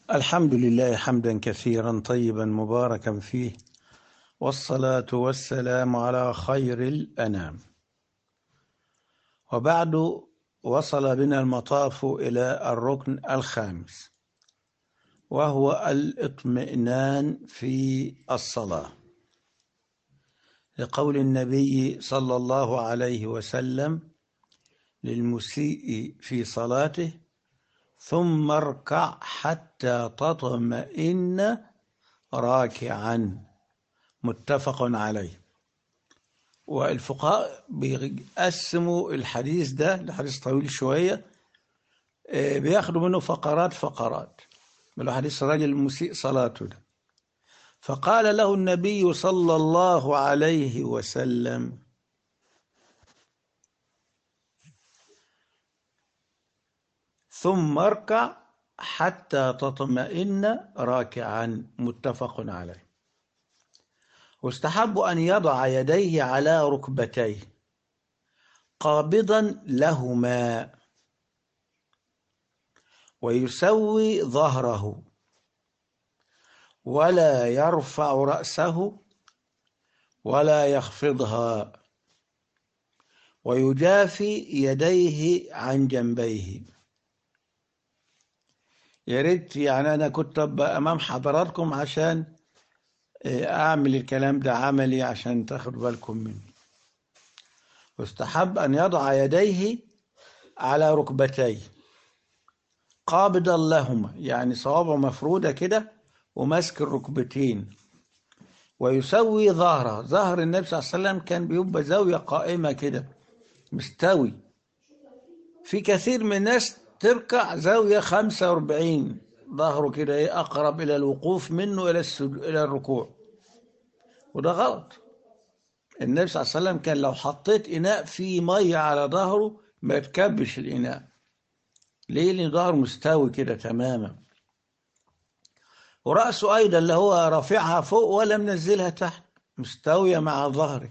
الحمد لله حمدا كثيرا طيبا مباركا فيه والصلاة والسلام على خير الأنام وبعد وصل بنا المطاف إلى الركن الخامس وهو الاطمئنان في الصلاة لقول النبي صلى الله عليه وسلم للمسيء في صلاته ثم اركع حتى تطمئن راكعا متفق عليه والفقهاء بيقسموا الحديث ده الحديث طويل شوية بياخدوا منه فقرات فقرات من حديث الرجل المسيء صلاته ده فقال له النبي صلى الله عليه وسلم ثم اركع حتى تطمئن راكعا متفق عليه واستحب أن يضع يديه على ركبتيه قابضا لهما ويسوي ظهره ولا يرفع رأسه ولا يخفضها ويجافي يديه عن جنبيه يا ريت يعني أنا كنت أبقى أمام حضراتكم عشان أعمل الكلام ده عملي عشان تاخدوا بالكم منه واستحب أن يضع يديه على ركبتيه قابضا لهما يعني صوابعه مفرودة كده وماسك الركبتين ويسوي ظهره ظهر النبي صلى الله عليه وسلم كان بيبقى زاوية قائمة كده مستوي في كثير من الناس تركع زاوية 45 ظهره كده ايه أقرب إلى الوقوف منه إلى السجود إلى الركوع وده غلط النبي صلى الله عليه وسلم كان لو حطيت إناء فيه مية على ظهره ما يتكبش الإناء ليه لأن ظهره مستوي كده تماما ورأسه أيضا اللي هو رافعها فوق ولا منزلها تحت مستوية مع ظهره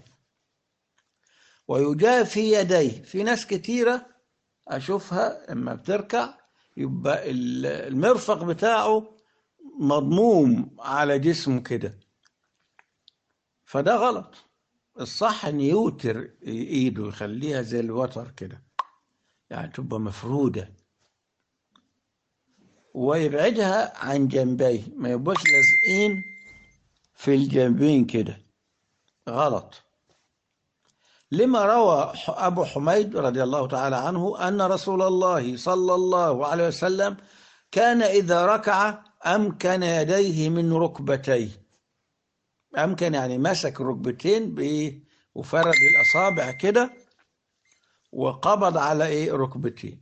ويجافي يديه في ناس كتيرة أشوفها لما بتركع يبقى المرفق بتاعه مضموم على جسمه كده فده غلط الصح ان يوتر ايده يخليها زي الوتر كده يعني تبقى مفرودة ويبعدها عن جنبيه ما يبقاش لازقين في الجنبين كده غلط لما روى أبو حميد رضي الله تعالى عنه أن رسول الله صلى الله عليه وسلم كان إذا ركع أمكن يديه من ركبتيه أمكن يعني مسك الركبتين وفرد الأصابع كده وقبض على إيه ركبتين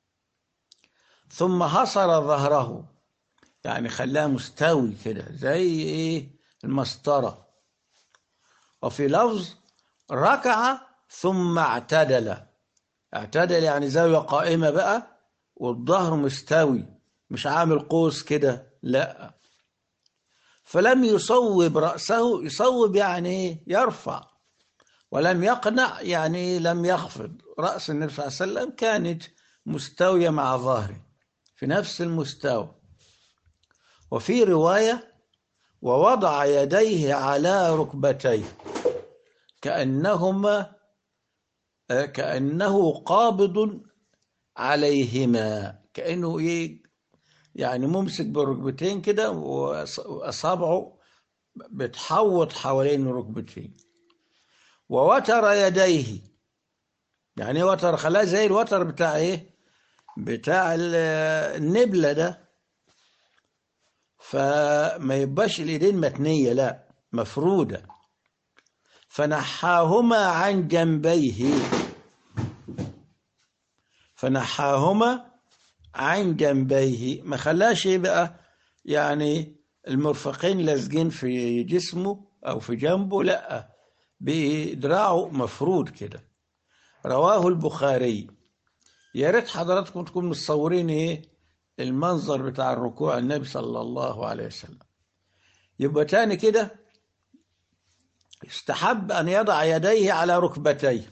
ثم حصر ظهره يعني خلاه مستوي كده زي إيه المسطرة وفي لفظ ركع ثم اعتدل اعتدل يعني زاوية قائمة بقى والظهر مستوي مش عامل قوس كده لا فلم يصوب رأسه يصوب يعني يرفع ولم يقنع يعني لم يخفض رأس النبي صلى الله عليه وسلم كانت مستوية مع ظهره في نفس المستوى وفي رواية ووضع يديه على ركبتيه كأنهما كأنه قابض عليهما كأنه إيه يعني ممسك بالركبتين كده وأصابعه بتحوط حوالين الركبتين ووتر يديه يعني وتر خلاه زي الوتر بتاع ايه بتاع النبلة ده فما يبقاش الايدين متنية لا مفرودة فنحاهما عن جنبيه فنحاهما عن جنبيه ما خلاش يبقى يعني المرفقين لازقين في جسمه او في جنبه لا بدراعه مفرود كده رواه البخاري يا ريت حضراتكم تكونوا متصورين ايه المنظر بتاع الركوع النبي صلى الله عليه وسلم يبقى تاني كده استحب أن يضع يديه على ركبتيه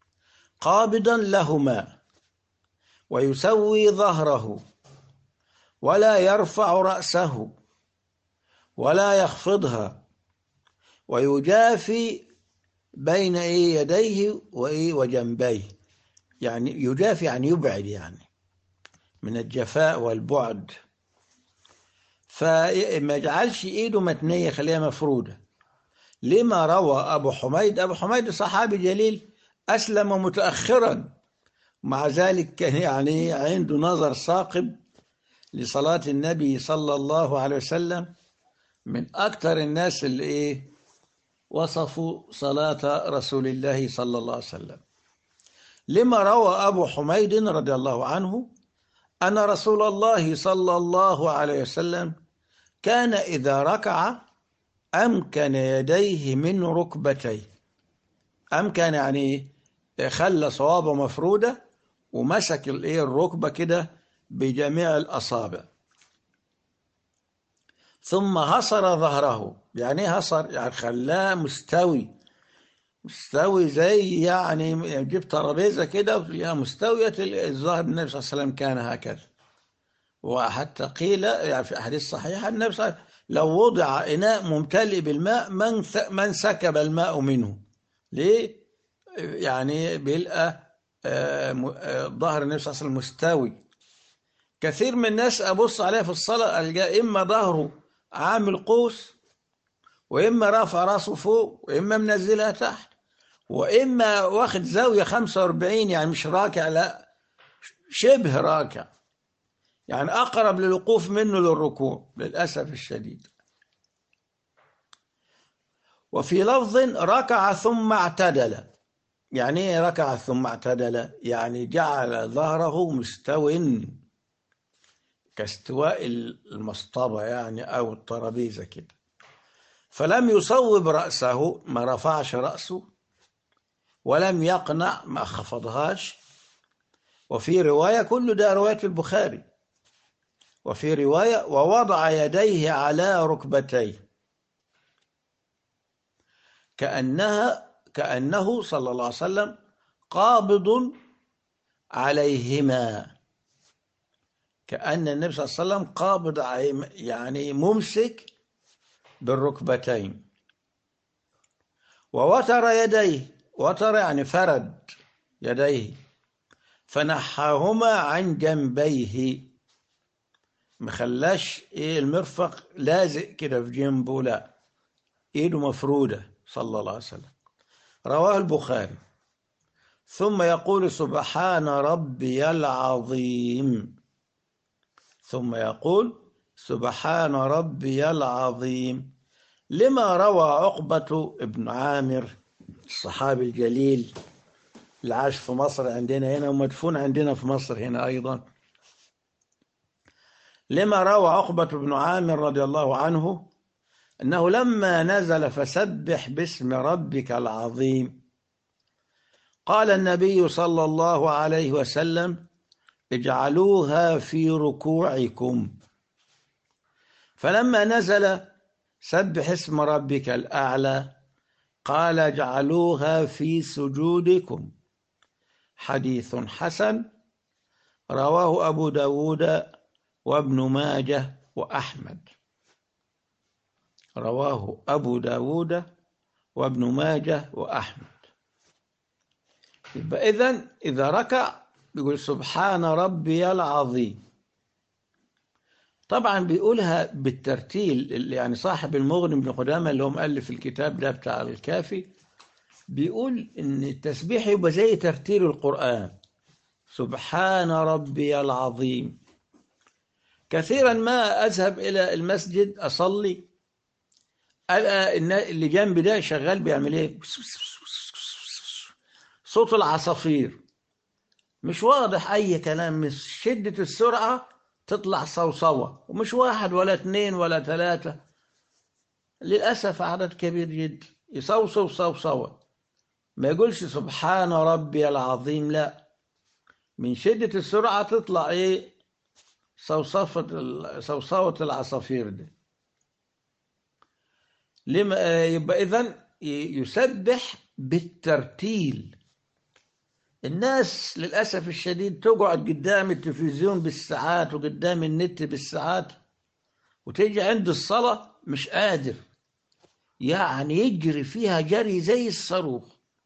قابضا لهما ويسوي ظهره ولا يرفع رأسه ولا يخفضها ويجافي بين إيه يديه وإيه وجنبيه يعني يجافي يعني يبعد يعني من الجفاء والبعد فما يجعلش ايده متنيه خليها مفروده لما روى ابو حميد ابو حميد صحابي جليل اسلم متاخرا مع ذلك كان يعني عنده نظر ثاقب لصلاه النبي صلى الله عليه وسلم من اكثر الناس اللي ايه وصفوا صلاه رسول الله صلى الله عليه وسلم لما روى ابو حميد رضي الله عنه أن رسول الله صلى الله عليه وسلم كان إذا ركع أمكن يديه من ركبتيه أمكن يعني خلى صوابه مفرودة ومسك الايه الركبة كده بجميع الأصابع ثم هصر ظهره يعني ايه هصر يعني خلاه مستوي مستوي زي يعني جيب ترابيزه كده فيها مستويه الظاهر النبي صلى الله عليه وسلم كان هكذا وحتى قيل يعني في احاديث صحيحه النبي صلى الله عليه وسلم لو وضع اناء ممتلئ بالماء من من سكب الماء منه ليه؟ يعني بيلقى ظهر النبي صلى الله عليه وسلم مستوي كثير من الناس ابص عليه في الصلاه القى اما ظهره عامل قوس واما رافع راسه فوق واما منزلها تحت واما واخد زاويه 45 يعني مش راكع لا شبه راكع يعني اقرب للوقوف منه للركوع للاسف الشديد وفي لفظ ركع ثم اعتدل يعني ايه ركع ثم اعتدل يعني جعل ظهره مستو كاستواء المصطبه يعني او الترابيزه كده فلم يصوب رأسه ما رفعش رأسه ولم يقنع ما خفضهاش وفي رواية كل ده رواية البخاري وفي رواية ووضع يديه على ركبتيه كأنها كأنه صلى الله عليه وسلم قابض عليهما كأن النبي صلى الله عليه وسلم قابض يعني ممسك بالركبتين ووتر يديه وتر يعني فرد يديه فنحاهما عن جنبيه مخلاش ايه المرفق لازق كده في جنبه لا ايده مفروده صلى الله عليه وسلم رواه البخاري ثم يقول سبحان ربي العظيم ثم يقول سبحان ربي العظيم لما روى عقبة ابن عامر الصحابي الجليل اللي عاش في مصر عندنا هنا ومدفون عندنا في مصر هنا أيضا لما روى عقبة بن عامر رضي الله عنه أنه لما نزل فسبح باسم ربك العظيم قال النبي صلى الله عليه وسلم اجعلوها في ركوعكم فلما نزل سبح اسم ربك الأعلى قال اجعلوها في سجودكم حديث حسن رواه أبو داود وابن ماجه وأحمد رواه أبو داود وابن ماجه وأحمد يبقى إذن إذا ركع يقول سبحان ربي العظيم طبعا بيقولها بالترتيل يعني صاحب المغني بن قدامة اللي هو مؤلف الكتاب ده بتاع الكافي بيقول ان التسبيح يبقى زي ترتيل القرآن سبحان ربي العظيم كثيرا ما أذهب إلى المسجد أصلي ألقى اللي جنبي ده شغال بيعمل إيه صوت العصافير مش واضح أي كلام من شدة السرعة تطلع صوصوة ومش واحد ولا اثنين ولا ثلاثة للأسف عدد كبير جدا يصوصو صوصوة ما يقولش سبحان ربي العظيم لا من شدة السرعة تطلع ايه صوصفة صوصوة العصافير دي لما يبقى إذن يسبح بالترتيل الناس للأسف الشديد تقعد قدام التلفزيون بالساعات وقدام النت بالساعات وتيجي عند الصلاة مش قادر يعني يجري فيها جري زي الصاروخ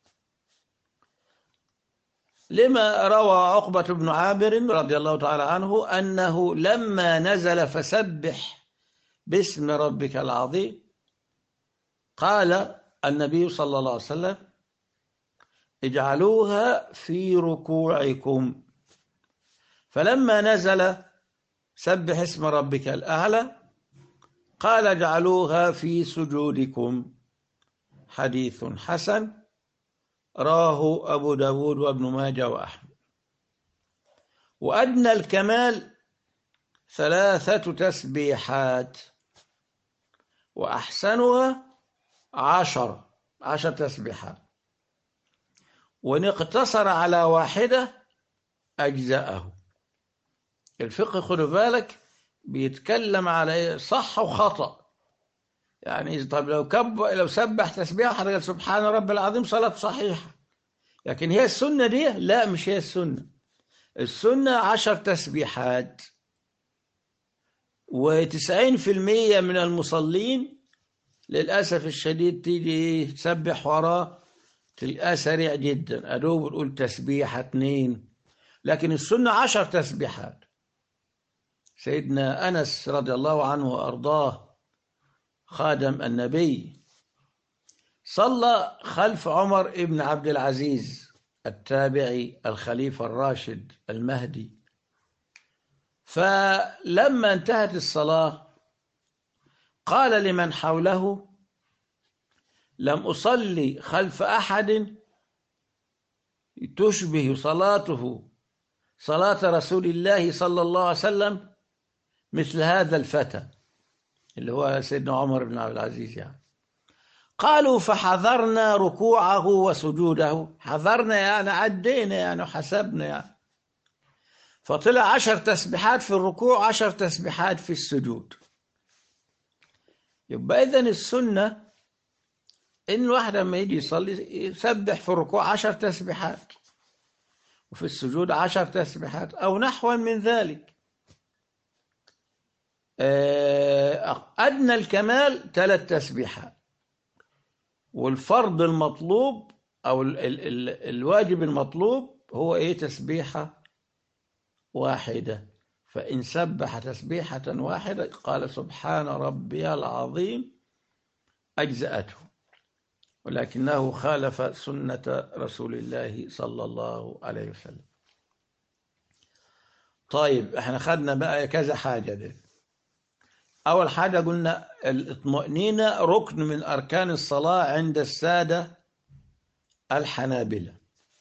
لما روى عقبة بن عامر رضي الله تعالى عنه أنه لما نزل فسبح باسم ربك العظيم قال النبي صلى الله عليه وسلم اجعلوها في ركوعكم فلما نزل سبح اسم ربك الأعلى قال اجعلوها في سجودكم حديث حسن راه أبو داود وابن ماجه وأحمد وأدنى الكمال ثلاثة تسبيحات وأحسنها عشر عشر تسبيحات وإن اقتصر على واحدة أجزأه الفقه خدوا بالك بيتكلم على صح وخطأ يعني طب لو كب لو سبح تسبيحة قال سبحان رب العظيم صلاة صحيحة لكن هي السنة دي لا مش هي السنة السنة عشر تسبيحات وتسعين في المية من المصلين للأسف الشديد تيجي تسبح وراه تلقاه سريع جدا أدوب تقول تسبيحة اتنين لكن السنة عشر تسبيحات سيدنا أنس رضي الله عنه وأرضاه خادم النبي صلى خلف عمر ابن عبد العزيز التابعي الخليفة الراشد المهدي فلما انتهت الصلاة قال لمن حوله لم أصلي خلف أحد تشبه صلاته صلاة رسول الله صلى الله عليه وسلم مثل هذا الفتى اللي هو سيدنا عمر بن عبد العزيز يعني قالوا فحذرنا ركوعه وسجوده حذرنا يعني عدينا يعني وحسبنا يعني فطلع عشر تسبيحات في الركوع عشر تسبيحات في السجود يبقى إذن السنة إن الواحد لما يجي يصلي يسبح في الركوع عشر تسبيحات وفي السجود عشر تسبيحات أو نحوا من ذلك أدنى الكمال ثلاث تسبيحات والفرض المطلوب أو ال ال ال الواجب المطلوب هو إيه تسبيحة واحدة فإن سبح تسبيحة واحدة قال سبحان ربي العظيم أجزأته ولكنه خالف سنة رسول الله صلى الله عليه وسلم طيب احنا خدنا بقى كذا حاجة دي أول حاجة قلنا الاطمئنينة ركن من أركان الصلاة عند السادة الحنابلة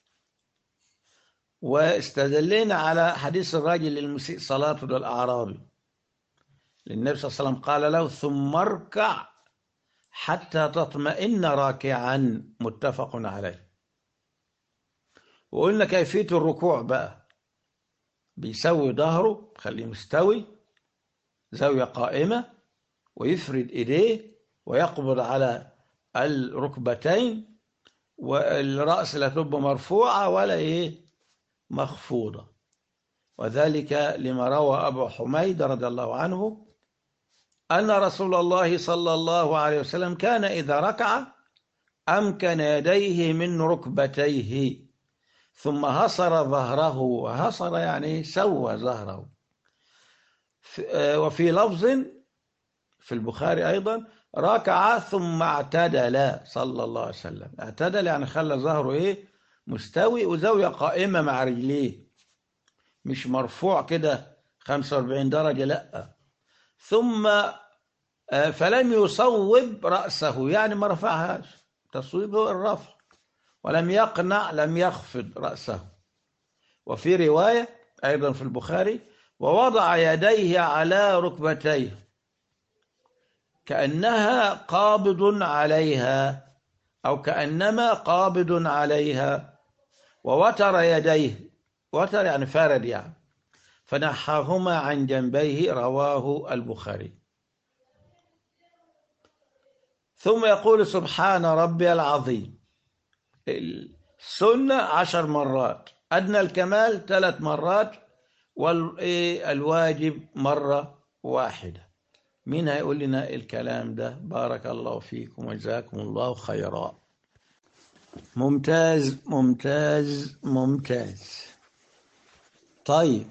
واستدلينا على حديث الراجل المسيء صلاته للأعرابي للنبي صلى الله عليه وسلم قال له ثم اركع حتى تطمئن راكعا متفق عليه وقلنا كيفية الركوع بقى بيسوي ظهره خليه مستوي زاوية قائمة ويفرد إيديه ويقبض على الركبتين والرأس لا تبقى مرفوعة ولا إيه مخفوضة وذلك لما روى أبو حميد رضي الله عنه أن رسول الله صلى الله عليه وسلم كان إذا ركع أمكن يديه من ركبتيه ثم هصر ظهره وهصر يعني سوى ظهره وفي لفظ في البخاري أيضا ركع ثم اعتدل صلى الله عليه وسلم اعتدل يعني خلى ظهره إيه مستوي وزاوية قائمة مع رجليه مش مرفوع كده 45 درجة لا ثم فلم يصوب رأسه يعني ما رفعهاش تصويب هو الرفع ولم يقنع لم يخفض رأسه وفي رواية أيضا في البخاري ووضع يديه على ركبتيه كأنها قابض عليها أو كأنما قابض عليها ووتر يديه وتر يعني فرد يعني فنحاهما عن جنبيه رواه البخاري ثم يقول سبحان ربي العظيم سنة عشر مرات أدنى الكمال ثلاث مرات والواجب مرة واحدة مين هيقول لنا الكلام ده بارك الله فيكم وجزاكم الله خيرا ممتاز ممتاز ممتاز طيب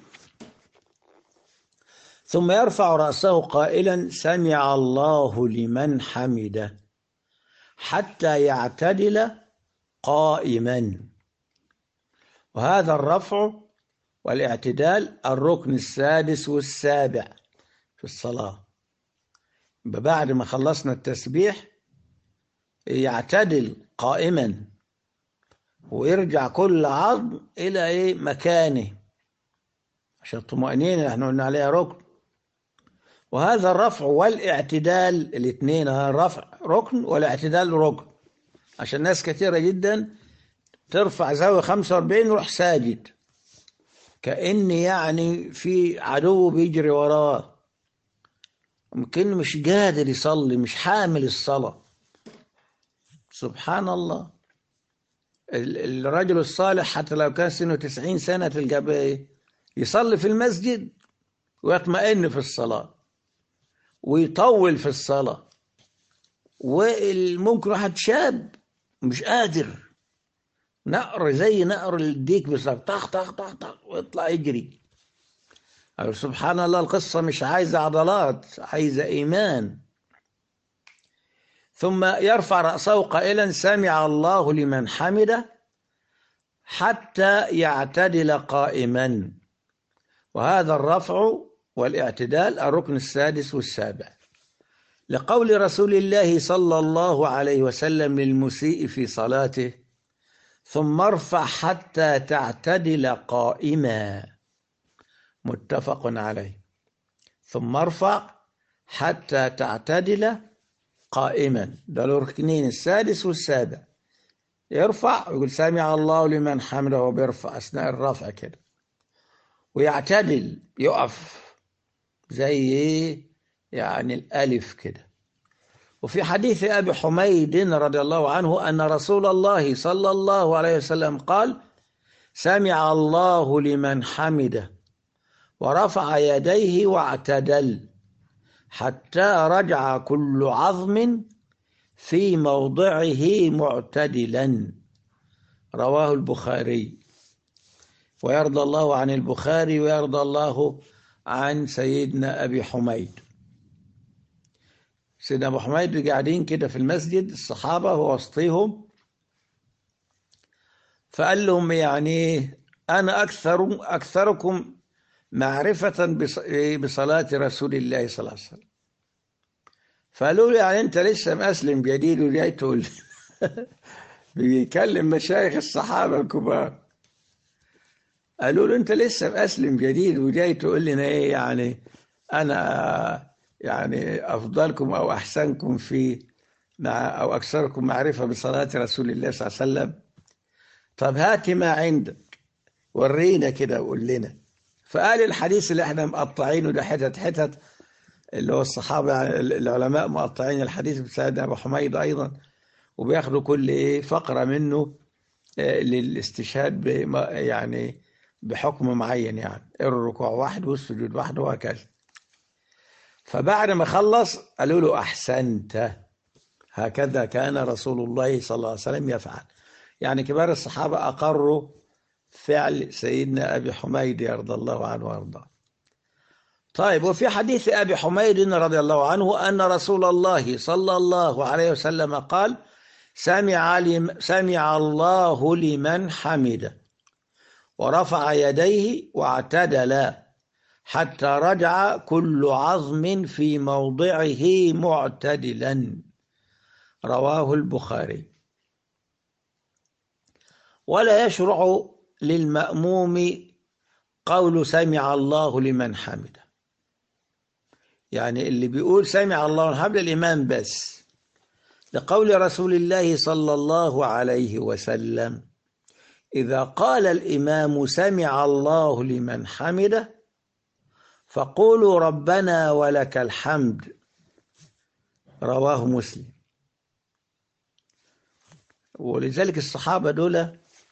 ثم يرفع رأسه قائلا سمع الله لمن حمده حتى يعتدل قائما وهذا الرفع والاعتدال الركن السادس والسابع في الصلاة بعد ما خلصنا التسبيح يعتدل قائما ويرجع كل عظم إلى إيه مكانه عشان الطمأنينة اللي احنا قلنا عليها ركن وهذا الرفع والاعتدال الاثنين الرفع ركن والاعتدال ركن عشان ناس كثيرة جدا ترفع زاوية 45 ويروح ساجد كأن يعني في عدو بيجري وراه يمكن مش قادر يصلي مش حامل الصلاة سبحان الله الرجل الصالح حتى لو كان سنه 90 سنة تلقى ايه يصلي في المسجد ويطمئن في الصلاة ويطول في الصلاة وممكن واحد شاب مش قادر نقر زي نقر الديك بالظبط طخ طخ طخ طخ ويطلع يجري سبحان الله القصة مش عايزة عضلات عايزة إيمان ثم يرفع رأسه قائلا سمع الله لمن حمده حتى يعتدل قائما وهذا الرفع والاعتدال الركن السادس والسابع لقول رسول الله صلى الله عليه وسلم للمسيء في صلاته ثم ارفع حتى تعتدل قائما متفق عليه ثم ارفع حتى تعتدل قائما ده الركنين السادس والسابع يرفع ويقول سمع الله لمن حمده وبيرفع اثناء الرفع كده ويعتدل يقف زي يعني الالف كده وفي حديث ابي حميد رضي الله عنه ان رسول الله صلى الله عليه وسلم قال سمع الله لمن حمده ورفع يديه واعتدل حتى رجع كل عظم في موضعه معتدلا رواه البخاري ويرضى الله عن البخاري ويرضى الله عن سيدنا أبي حميد سيدنا أبو حميد قاعدين كده في المسجد الصحابة هو وسطيهم فقال لهم يعني أنا أكثر أكثركم معرفة بصلاة رسول الله صلى الله عليه وسلم فقالوا له يعني أنت لسه مسلم جديد وجاي تقول بيكلم مشايخ الصحابة الكبار قالوا له أنت لسه مسلم جديد وجاي تقول لنا إيه يعني أنا يعني أفضلكم أو أحسنكم في مع أو أكثركم معرفة بصلاة رسول الله صلى الله عليه وسلم طب هات ما عندك ورينا كده وقول لنا فقال الحديث اللي احنا مقطعينه ده حتت حتت اللي هو الصحابة العلماء مقطعين الحديث بسيدنا أبو حميد أيضا وبياخدوا كل إيه فقرة منه للاستشهاد يعني بحكم معين يعني الركوع واحد والسجود واحد وهكذا فبعد ما خلص قالوا له أحسنت هكذا كان رسول الله صلى الله عليه وسلم يفعل يعني كبار الصحابة أقروا فعل سيدنا أبي حميد يرضى الله عنه وارضاه طيب وفي حديث أبي حميد رضي الله عنه أن رسول الله صلى الله عليه وسلم قال سمع, لم سمع الله لمن حمده ورفع يديه واعتدل حتى رجع كل عظم في موضعه معتدلا رواه البخاري ولا يشرع للمأموم قول سمع الله لمن حمده يعني اللي بيقول سمع الله لمن حمده الإمام بس لقول رسول الله صلى الله عليه وسلم إذا قال الإمام سمع الله لمن حمده فقولوا ربنا ولك الحمد رواه مسلم ولذلك الصحابة دول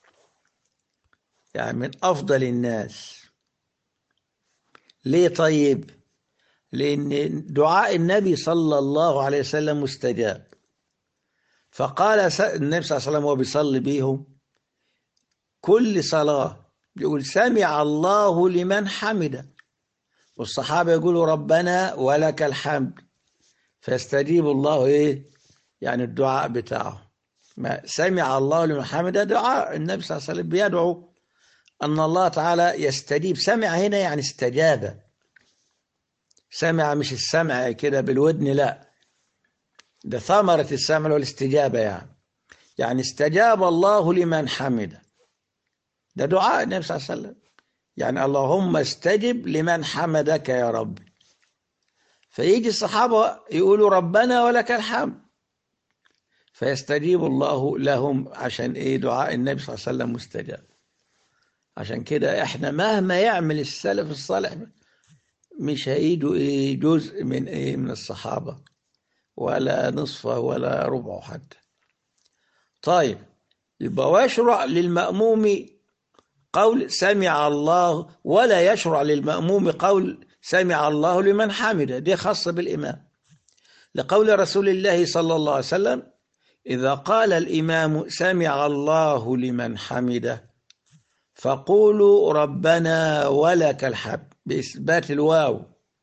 يعني من أفضل الناس ليه طيب لأن دعاء النبي صلى الله عليه وسلم مستجاب فقال النبي صلى الله عليه وسلم وهو بيصلي بيهم كل صلاة يقول سمع الله لمن حمده والصحابة يقولوا ربنا ولك الحمد فيستجيب الله إيه يعني الدعاء بتاعه ما سمع الله لمن حمده دعاء النبي صلى الله عليه وسلم بيدعو أن الله تعالى يستجيب سمع هنا يعني استجاب سمع مش السمع كده بالودن لا ده ثمرة السمع والاستجابة يعني يعني استجاب الله لمن حمده ده دعاء النبي صلى الله عليه وسلم يعني اللهم استجب لمن حمدك يا رب فيجي الصحابة يقولوا ربنا ولك الحمد فيستجيب الله لهم عشان ايه دعاء النبي صلى الله عليه وسلم مستجاب عشان كده احنا مهما يعمل السلف الصالح مش هيجوا ايه جزء من ايه من الصحابة ولا نصفه ولا ربعه حتى طيب يبقى ويشرع للمأموم قول سمع الله ولا يشرع للمأموم قول سمع الله لمن حمده دي خاصة بالإمام لقول رسول الله صلى الله عليه وسلم إذا قال الإمام سمع الله لمن حمده فقولوا ربنا ولك الحمد بإثبات الواو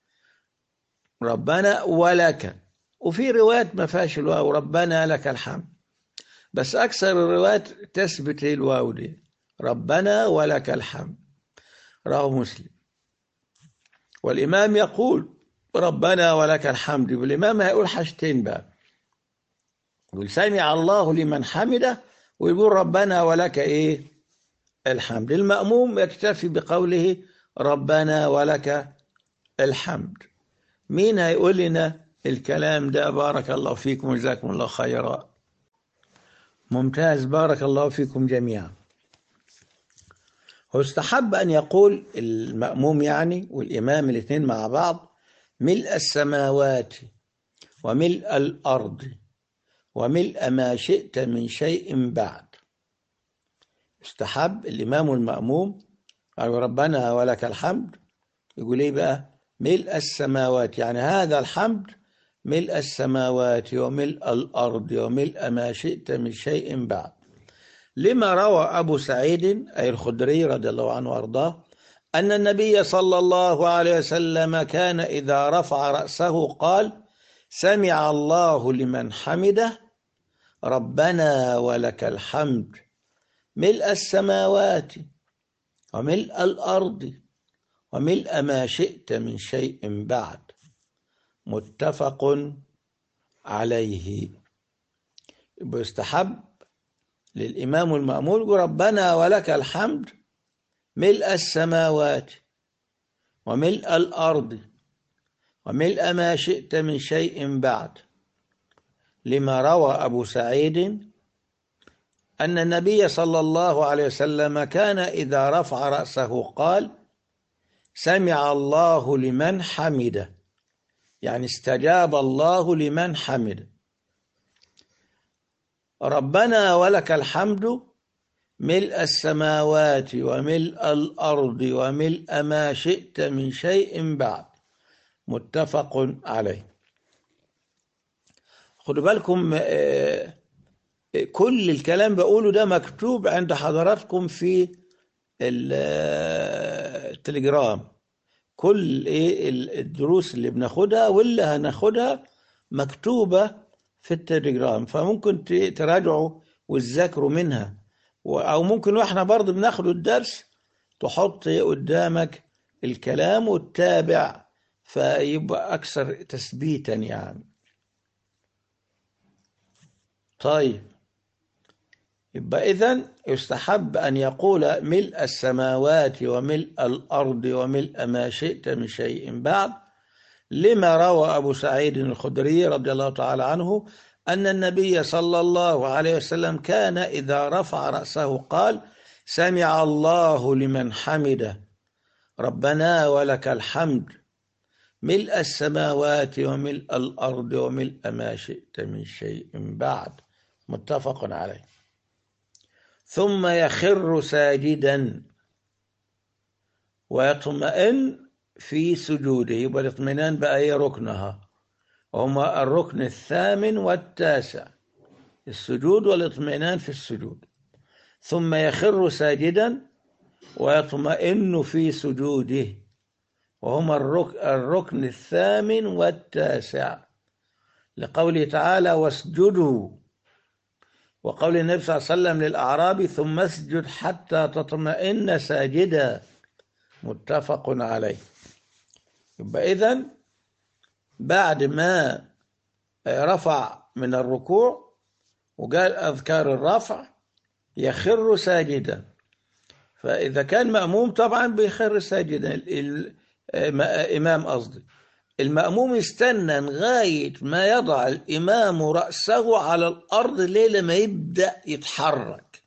ربنا ولك وفي روايات ما فيهاش الواو ربنا لك الحمد بس أكثر الروايات تثبت الواو دي ربنا ولك الحمد رواه مسلم والإمام يقول ربنا ولك الحمد والإمام هيقول حاجتين بقى يقول سمع الله لمن حمده ويقول ربنا ولك إيه الحمد المأموم يكتفي بقوله ربنا ولك الحمد مين هيقول لنا الكلام ده بارك الله فيكم وجزاكم الله خيرا ممتاز بارك الله فيكم جميعا هو استحب أن يقول المأموم يعني والإمام الاثنين مع بعض ملء السماوات وملء الأرض وملء ما شئت من شيء بعد استحب الإمام والمأموم قالوا ربنا ولك الحمد يقول إيه بقى ملء السماوات يعني هذا الحمد ملء السماوات وملء الأرض وملء ما شئت من شيء بعد لما روى أبو سعيد أي الخدري رضي الله عنه وأرضاه أن النبي صلى الله عليه وسلم كان إذا رفع رأسه قال سمع الله لمن حمده ربنا ولك الحمد ملء السماوات وملء الأرض وملء ما شئت من شيء بعد متفق عليه يستحب للإمام المأمور يقول ربنا ولك الحمد ملء السماوات وملء الأرض وملء ما شئت من شيء بعد لما روى أبو سعيد أن النبي صلى الله عليه وسلم كان إذا رفع رأسه قال سمع الله لمن حمده يعني استجاب الله لمن حمده ربنا ولك الحمد ملء السماوات وملء الأرض وملء ما شئت من شيء بعد متفق عليه خدوا بالكم كل الكلام بقوله ده مكتوب عند حضراتكم في التليجرام كل ايه الدروس اللي بناخدها واللي هناخدها مكتوبة في التليجرام فممكن تراجعوا وتذاكروا منها او ممكن واحنا برضه بناخد الدرس تحط قدامك الكلام وتتابع فيبقى اكثر تثبيتا يعني طيب يبقى إذن يستحب أن يقول ملء السماوات وملء الأرض وملء ما شئت من شيء بعد لما روى أبو سعيد الخدري رضي الله تعالى عنه أن النبي صلى الله عليه وسلم كان إذا رفع رأسه قال سمع الله لمن حمده ربنا ولك الحمد ملء السماوات وملء الأرض وملء ما شئت من شيء بعد متفق عليه ثم يخر ساجدا ويطمئن في سجوده يبقى الاطمئنان بقى ايه ركنها وهما الركن الثامن والتاسع السجود والاطمئنان في السجود ثم يخر ساجدا ويطمئن في سجوده وهما الرك- الركن الثامن والتاسع لقوله تعالى واسجدوا وقول النبي صلى الله عليه وسلم للأعرابي ثم اسجد حتى تطمئن ساجدا متفق عليه يبقى إذن بعد ما رفع من الركوع وقال أذكار الرفع يخر ساجدا فإذا كان مأموم طبعا بيخر ساجدا ال- ال- إمام قصدي المأموم يستنى لغاية ما يضع الإمام رأسه على الأرض ليه لما يبدأ يتحرك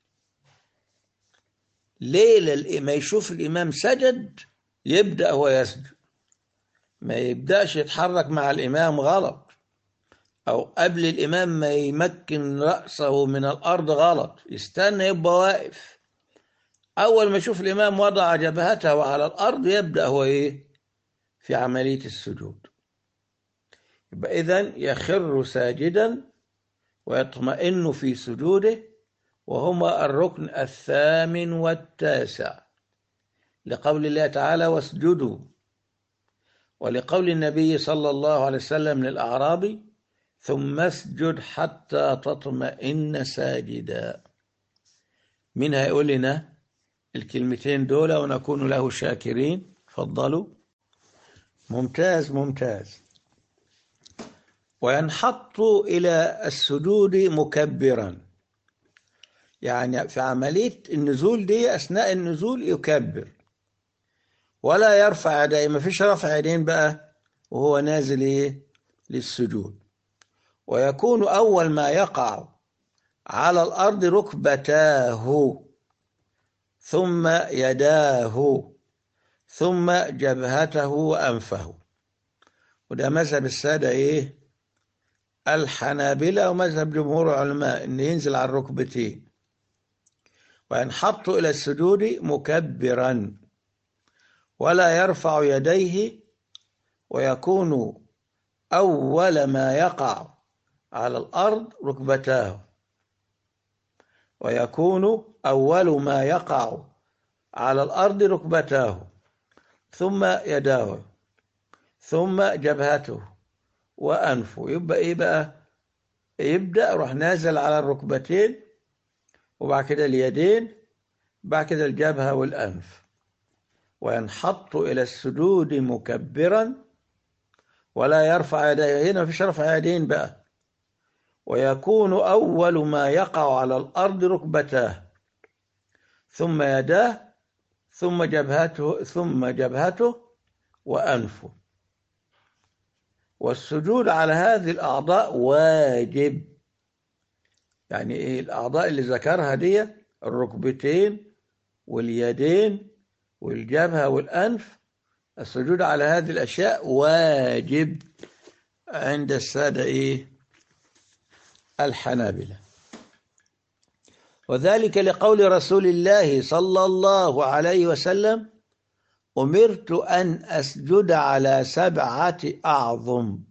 ليه ما يشوف الإمام سجد يبدأ هو يسجد ما يبدأش يتحرك مع الإمام غلط أو قبل الإمام ما يمكن رأسه من الأرض غلط يستنى يبقى واقف أول ما يشوف الإمام وضع جبهته على الأرض يبدأ هو إيه في عملية السجود يبقى إذن يخر ساجدا ويطمئن في سجوده وهما الركن الثامن والتاسع لقول الله تعالى واسجدوا ولقول النبي صلى الله عليه وسلم للأعرابي ثم اسجد حتى تطمئن ساجدا مين هيقول لنا الكلمتين دول ونكون له شاكرين فضلوا ممتاز ممتاز وينحط إلى السجود مكبرا يعني في عملية النزول دي أثناء النزول يكبر ولا يرفع يديه ما فيش رفع يدين بقى وهو نازل إيه للسجود ويكون أول ما يقع على الأرض ركبتاه ثم يداه ثم جبهته وأنفه وده مذهب السادة إيه الحنابلة ومذهب جمهور العلماء إن ينزل على الركبتين وينحط إلى السجود مكبرا ولا يرفع يديه ويكون أول ما يقع على الأرض ركبتاه ويكون أول ما يقع على الأرض ركبتاه ثم يداه ثم جبهته وأنفه يبقى إيه بقى يبدأ روح نازل على الركبتين وبعد كده اليدين بعد كده الجبهة والأنف وينحط إلى السجود مكبرا ولا يرفع يديه هنا مفيش رفع يدين بقى ويكون أول ما يقع على الأرض ركبتاه ثم يداه ثم جبهته ثم جبهته وأنفه والسجود على هذه الأعضاء واجب يعني إيه الأعضاء اللي ذكرها دي الركبتين واليدين والجبهة والأنف السجود على هذه الأشياء واجب عند السادة إيه الحنابلة وذلك لقول رسول الله صلى الله عليه وسلم أمرت أن أسجد على سبعة أعظم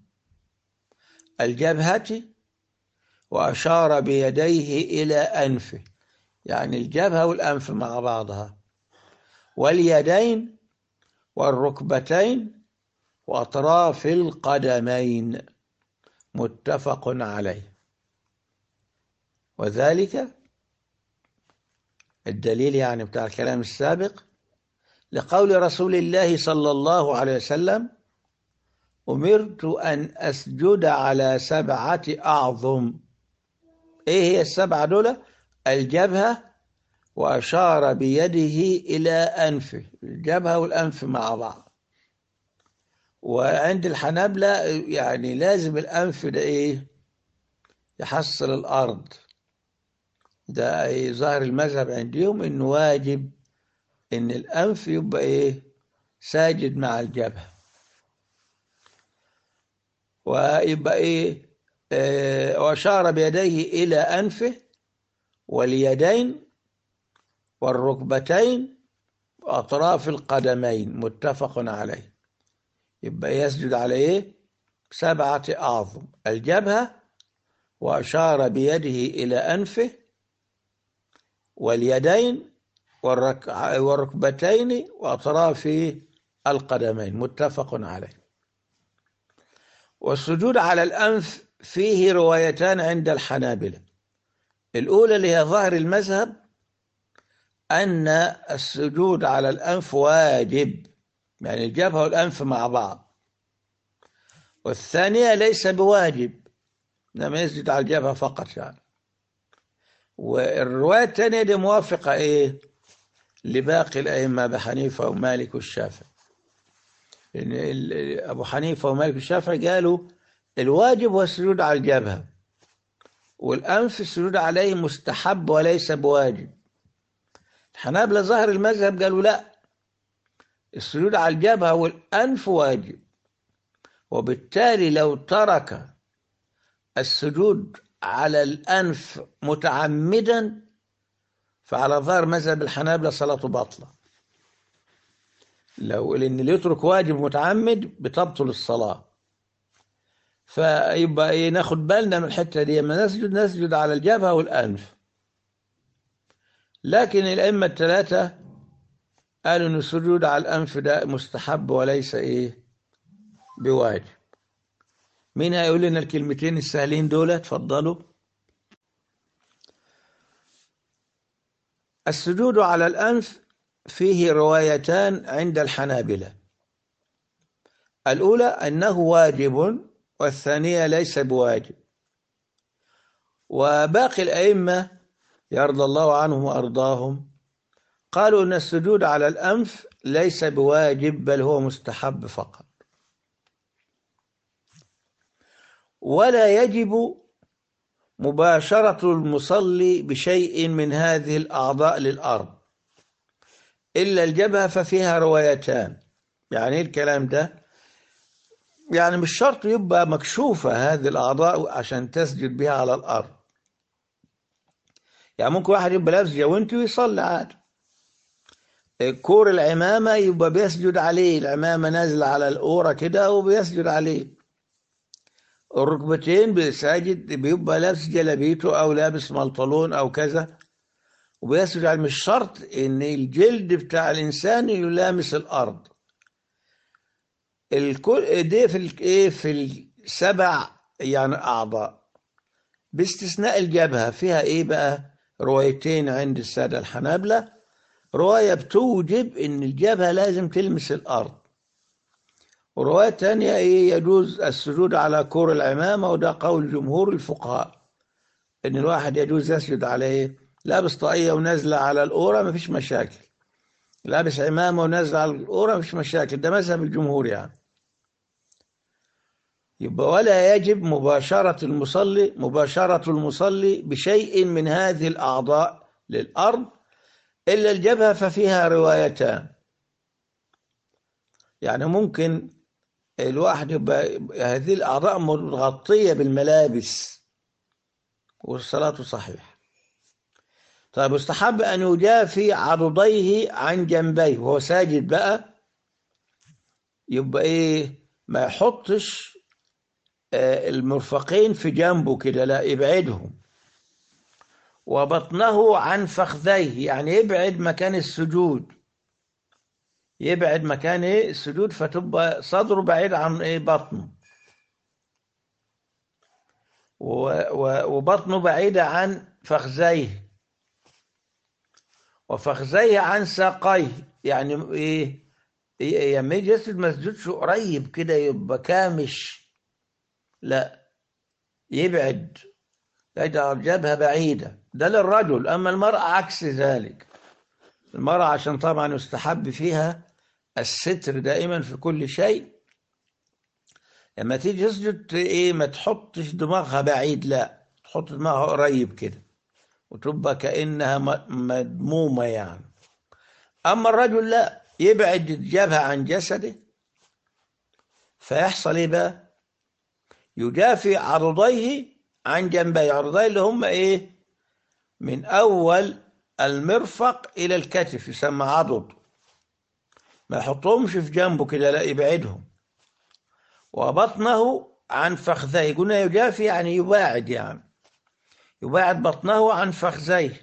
الجبهة وأشار بيديه إلى أنفه يعني الجبهة والأنف مع بعضها واليدين والركبتين وأطراف القدمين متفق عليه وذلك الدليل يعني بتاع الكلام السابق لقول رسول الله صلى الله عليه وسلم أمرت أن أسجد على سبعة أعظم إيه هي السبعة دول الجبهة وأشار بيده إلى أنفه الجبهة والأنف مع بعض وعند الحنابلة يعني لازم الأنف ده إيه يحصل الأرض ده إيه ظاهر المذهب عندهم إنه واجب إن الأنف يبقى إيه ساجد مع الجبهة ويبقى إيه آه وأشار بيديه إلى أنفه واليدين والركبتين أطراف القدمين متفق عليه يبقى يسجد على إيه سبعة أعظم الجبهة وأشار بيده إلى أنفه واليدين والرك... والركبتين وأطراف القدمين متفق عليه والسجود على الأنف فيه روايتان عند الحنابلة الأولى اللي هي ظاهر المذهب أن السجود على الأنف واجب يعني الجبهة والأنف مع بعض والثانية ليس بواجب إنما يسجد على الجبهة فقط يعني والرواية الثانية دي موافقة إيه لباقي الأئمة أبي حنيفة ومالك والشافعي لأن أبو حنيفة ومالك والشافعي قالوا الواجب هو السجود على الجبهة والأنف السجود عليه مستحب وليس بواجب الحنابلة ظاهر المذهب قالوا لا السجود على الجبهة والأنف واجب وبالتالي لو ترك السجود على الأنف متعمدا فعلى ظاهر مذهب الحنابلة صلاته باطلة لو لأن اللي يترك واجب متعمد بتبطل الصلاة فيبقى إيه ناخد بالنا من الحتة دي لما نسجد نسجد على الجبهة والأنف لكن الأئمة الثلاثة قالوا إن السجود على الأنف ده مستحب وليس إيه بواجب مين هيقول لنا الكلمتين السهلين دول اتفضلوا السجود على الأنف فيه روايتان عند الحنابلة الأولى أنه واجب والثانية ليس بواجب وباقي الأئمة يرضى الله عنهم وأرضاهم قالوا أن السجود على الأنف ليس بواجب بل هو مستحب فقط ولا يجب مباشرة المصلي بشيء من هذه الأعضاء للأرض إلا الجبهة ففيها روايتان يعني إيه الكلام ده يعني مش شرط يبقى مكشوفة هذه الأعضاء عشان تسجد بها على الأرض يعني ممكن واحد يبقى لابس جوانتي ويصلي عادي كور العمامة يبقى بيسجد عليه العمامة نازلة على الأورة كده وبيسجد عليه الركبتين بيساجد بيبقى لابس جلابيته أو لابس ملطلون أو كذا وبيسجد على مش شرط إن الجلد بتاع الإنسان يلامس الأرض الكل دي في الايه في السبع يعني أعضاء باستثناء الجبهة فيها إيه بقى روايتين عند السادة الحنابلة رواية بتوجب إن الجبهة لازم تلمس الأرض ورواية تانية إيه يجوز السجود على كور العمامة وده قول جمهور الفقهاء إن الواحد يجوز يسجد عليه لابس طاقية ونازلة على الأورة مفيش مشاكل لابس عمامة ونازلة على الأورة مفيش مشاكل ده مذهب الجمهور يعني يبقى ولا يجب مباشرة المصلي مباشرة المصلي بشيء من هذه الأعضاء للأرض إلا الجبهة ففيها روايتان يعني ممكن الواحد يبقى هذه الأعضاء متغطية بالملابس والصلاة صحيح طيب استحب أن يجافي عضديه عن جنبيه وهو ساجد بقى يبقى إيه ما يحطش المرفقين في جنبه كده لا يبعدهم وبطنه عن فخذيه يعني يبعد مكان السجود يبعد مكان ايه السجود فتبقى صدره بعيد عن ايه بطنه وبطنه بعيدة عن فخذيه وفخذيه عن ساقيه يعني ايه لما يجي يسجد ما يسجدش قريب كده يبقى كامش لا يبعد يجعل جبهة بعيدة ده للرجل أما المرأة عكس ذلك المرأة عشان طبعا يستحب فيها الستر دائما في كل شيء لما تيجي تسجد ايه ما تحطش دماغها بعيد لا تحط دماغها قريب كده وتبقى كأنها مدمومة يعني أما الرجل لا يبعد الجبهة عن جسده فيحصل ايه بقى يجافي عرضيه عن جنبيه عرضيه اللي هم ايه من اول المرفق الى الكتف يسمى عضد ما يحطهمش في جنبه كده لا يبعدهم وبطنه عن فخذيه قلنا يجافي يعني يباعد يعني يباعد بطنه عن فخذيه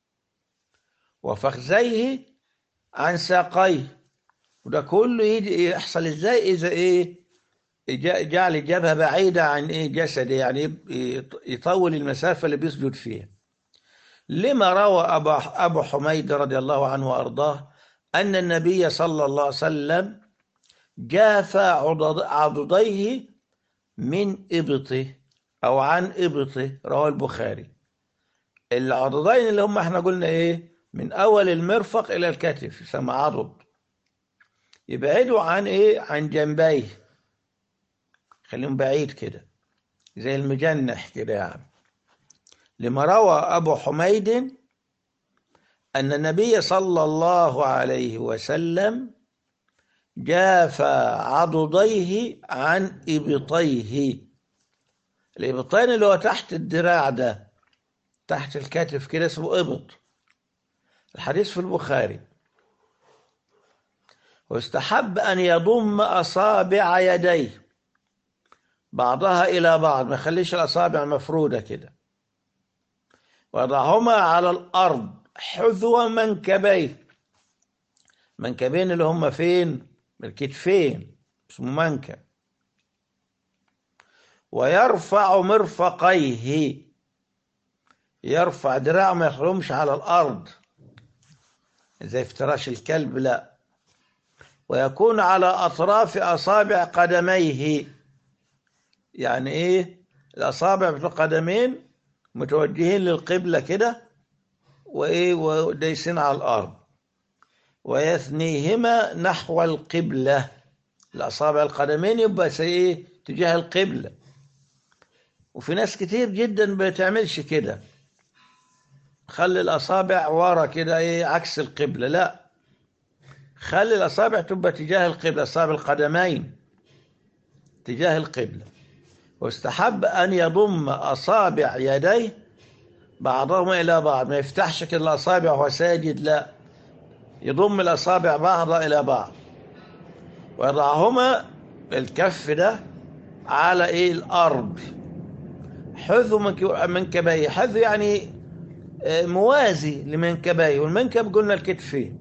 وفخذيه عن ساقيه وده كله يجي يحصل ازاي اذا ايه جعل الجبهه بعيده عن ايه جسده يعني يطول المسافه اللي بيسجد فيها لما روى ابو ابو حميد رضي الله عنه وارضاه ان النبي صلى الله عليه وسلم جاف عضديه من ابطه او عن ابطه رواه البخاري العضدين اللي هم احنا قلنا ايه من اول المرفق الى الكتف يسمى عضد يبعدوا عن ايه عن جنبيه خليهم بعيد كده زي المجنح كده يعني لما روى ابو حميد ان النبي صلى الله عليه وسلم جاف عضديه عن ابطيه الابطين اللي هو تحت الدراع ده تحت الكتف كده اسمه ابط الحديث في البخاري واستحب أن يضم أصابع يديه بعضها إلى بعض ما يخليش الأصابع مفرودة كده ويضعهما على الأرض حذو منكبيه منكبين اللي هم فين الكتفين اسمه منكب ويرفع مرفقيه يرفع دراعه ما يخرمش على الأرض زي افتراش الكلب لا ويكون على أطراف أصابع قدميه يعني إيه الأصابع بتوع قدمين متوجهين للقبلة كده وإيه ودايسين على الأرض ويثنيهما نحو القبلة الأصابع القدمين يبقى إيه تجاه القبلة وفي ناس كتير جدا ما بتعملش كده خلي الأصابع ورا كده إيه عكس القبلة لا خلي الأصابع تبقى تجاه القبلة أصابع القدمين تجاه القبلة واستحب أن يضم أصابع يديه بعضهم إلى بعض ما يفتحش كده الأصابع وهو ساجد لا يضم الأصابع بعضها إلى بعض ويضعهما الكف ده على إيه الأرض حذو منكبيه حذو يعني موازي لمنكبيه والمنكب قلنا الكتفين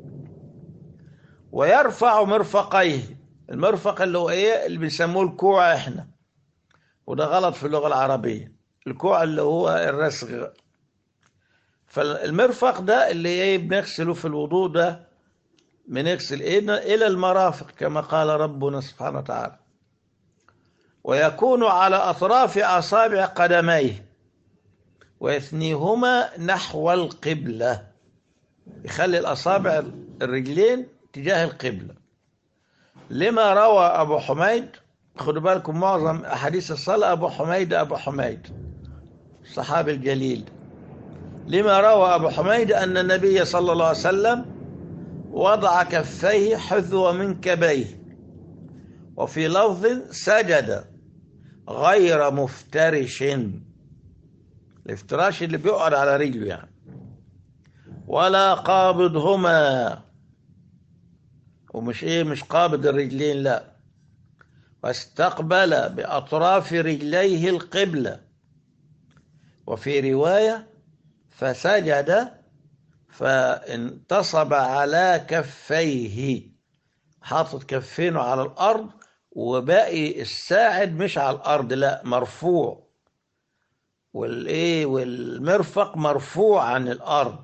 ويرفع مرفقيه المرفق اللي هو ايه اللي بنسموه الكوع احنا وده غلط في اللغه العربيه الكوع اللي هو الرسغ فالمرفق ده اللي ايه بنغسله في الوضوء ده بنغسل ايدنا الى المرافق كما قال ربنا سبحانه وتعالى ويكون على اطراف اصابع قدميه ويثنيهما نحو القبله يخلي الاصابع الرجلين تجاه القبلة لما روى أبو حميد خدوا بالكم معظم أحاديث الصلاة أبو حميد أبو حميد الصحابي الجليل لما روى أبو حميد أن النبي صلى الله عليه وسلم وضع كفيه حذو منكبيه وفي لفظ سجد غير مفترش الافتراش اللي بيقعد على رجله يعني ولا قابضهما ومش ايه مش قابض الرجلين لا واستقبل بأطراف رجليه القبلة وفي رواية فسجد فانتصب على كفيه حاطط كفينه على الأرض وباقي الساعد مش على الأرض لا مرفوع والايه والمرفق مرفوع عن الأرض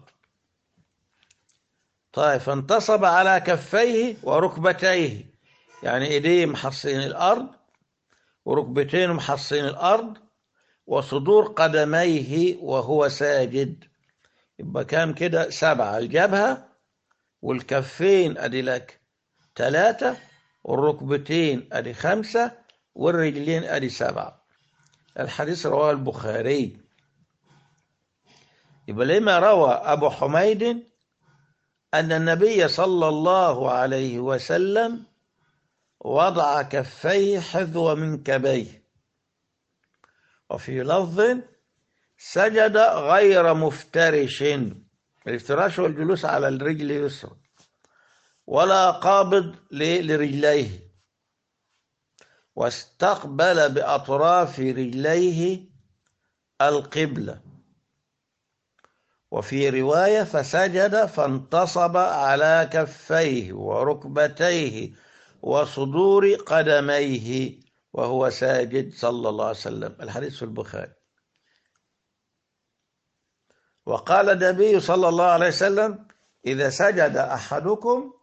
طيب فانتصب على كفيه وركبتيه يعني ايديه محصين الارض وركبتين محصين الارض وصدور قدميه وهو ساجد يبقى كام كده سبعة الجبهة والكفين ادي لك ثلاثة والركبتين ادي خمسة والرجلين ادي سبعة الحديث رواه البخاري يبقى لما روى ابو حميد أن النبي صلى الله عليه وسلم وضع كفيه حذو منكبيه وفي لفظ سجد غير مفترش الافتراش هو الجلوس على الرجل اليسرى ولا قابض لرجليه واستقبل بأطراف رجليه القبلة وفي رواية فسجد فانتصب على كفيه وركبتيه وصدور قدميه وهو ساجد صلى الله عليه وسلم الحديث في البخاري وقال النبي صلى الله عليه وسلم إذا سجد أحدكم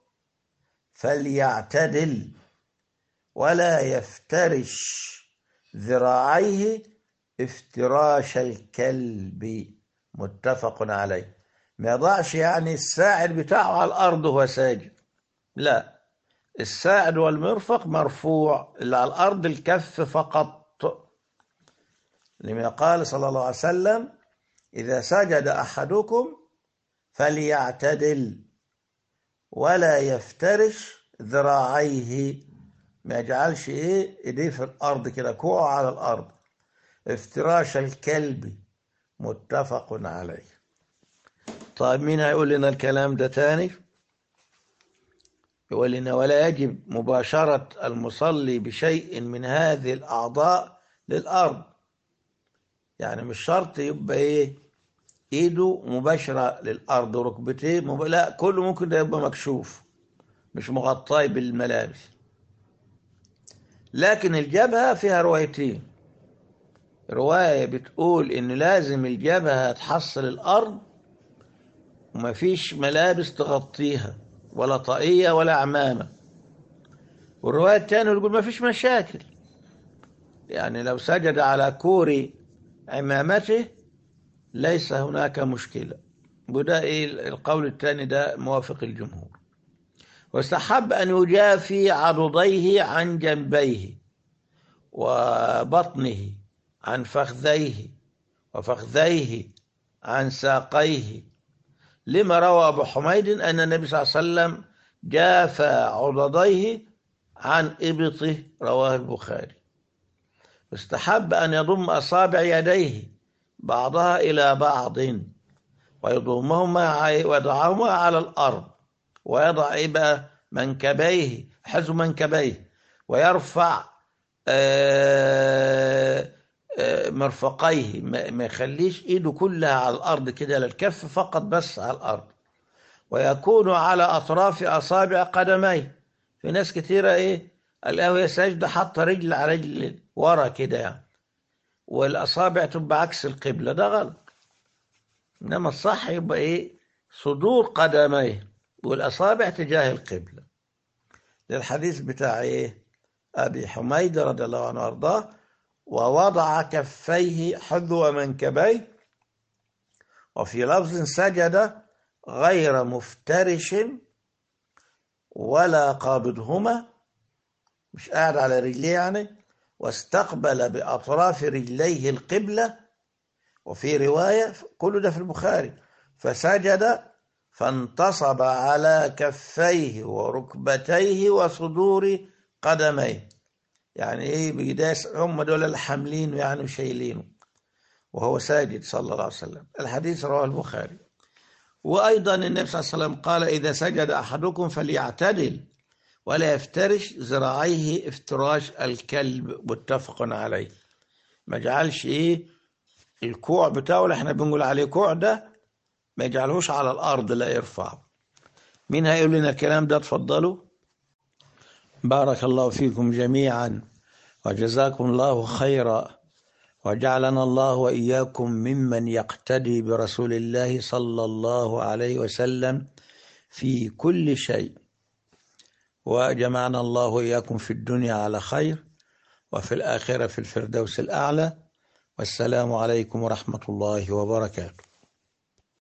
فليعتدل ولا يفترش ذراعيه افتراش الكلب متفق عليه ما يضعش يعني الساعد بتاعه على الأرض وهو ساجد لا الساعد والمرفق مرفوع اللي على الأرض الكف فقط لما قال صلى الله عليه وسلم إذا سجد أحدكم فليعتدل ولا يفترش ذراعيه ما يجعلش ايه ايديه في الارض كده كوع على الارض افتراش الكلب متفق عليه طيب مين هيقول لنا الكلام ده تاني يقول لنا ولا يجب مباشرة المصلي بشيء من هذه الأعضاء للأرض يعني مش شرط يبقى ايه ايده مباشرة للأرض وركبتيه مب... لا كله ممكن ده يبقى مكشوف مش مغطاي بالملابس لكن الجبهة فيها روايتين رواية بتقول إن لازم الجبهة تحصل الأرض ومفيش ملابس تغطيها ولا طاقية ولا عمامة والرواية الثانية تقول مفيش مشاكل يعني لو سجد على كور عمامته ليس هناك مشكلة وده إيه القول الثاني ده موافق الجمهور واستحب أن يجافي عضديه عن جنبيه وبطنه عن فخذيه وفخذيه عن ساقيه لما روى أبو حميد أن النبي صلى الله عليه وسلم جافى عضديه عن إبطه رواه البخاري واستحب أن يضم أصابع يديه بعضها إلى بعض ويضمهما ويضعهما على الأرض ويضع إيه بقى منكبيه حزو منكبيه ويرفع آآ آآ مرفقيه ما يخليش ايده كلها على الارض كده للكف فقط بس على الارض ويكون على اطراف اصابع قدميه في ناس كتيره ايه القهوه ساجده حاطه رجل على رجل ورا كده يعني والاصابع تبقى عكس القبله ده غلط انما الصح يبقى ايه صدور قدميه والأصابع تجاه القبلة للحديث بتاع إيه أبي حميد رضي الله عنه وأرضاه ووضع كفيه حذو منكبيه وفي لفظ سجد غير مفترش ولا قابضهما مش قاعد على رجليه يعني واستقبل بأطراف رجليه القبلة وفي رواية كل ده في البخاري فسجد فانتصب على كفيه وركبتيه وصدور قدميه يعني ايه بيداس هم دول الحاملين يعني شايلينه وهو ساجد صلى الله عليه وسلم الحديث رواه البخاري وايضا النبي صلى الله عليه وسلم قال اذا سجد احدكم فليعتدل ولا يفترش ذراعيه افتراش الكلب متفق عليه ما جعلش ايه الكوع بتاعه اللي احنا بنقول عليه كوع ده ما يجعلهوش على الأرض لا يرفعه مين هيقول لنا الكلام ده تفضلوا بارك الله فيكم جميعا وجزاكم الله خيرا وجعلنا الله وإياكم ممن يقتدي برسول الله صلى الله عليه وسلم في كل شيء وجمعنا الله وإياكم في الدنيا على خير وفي الآخرة في الفردوس الأعلى والسلام عليكم ورحمة الله وبركاته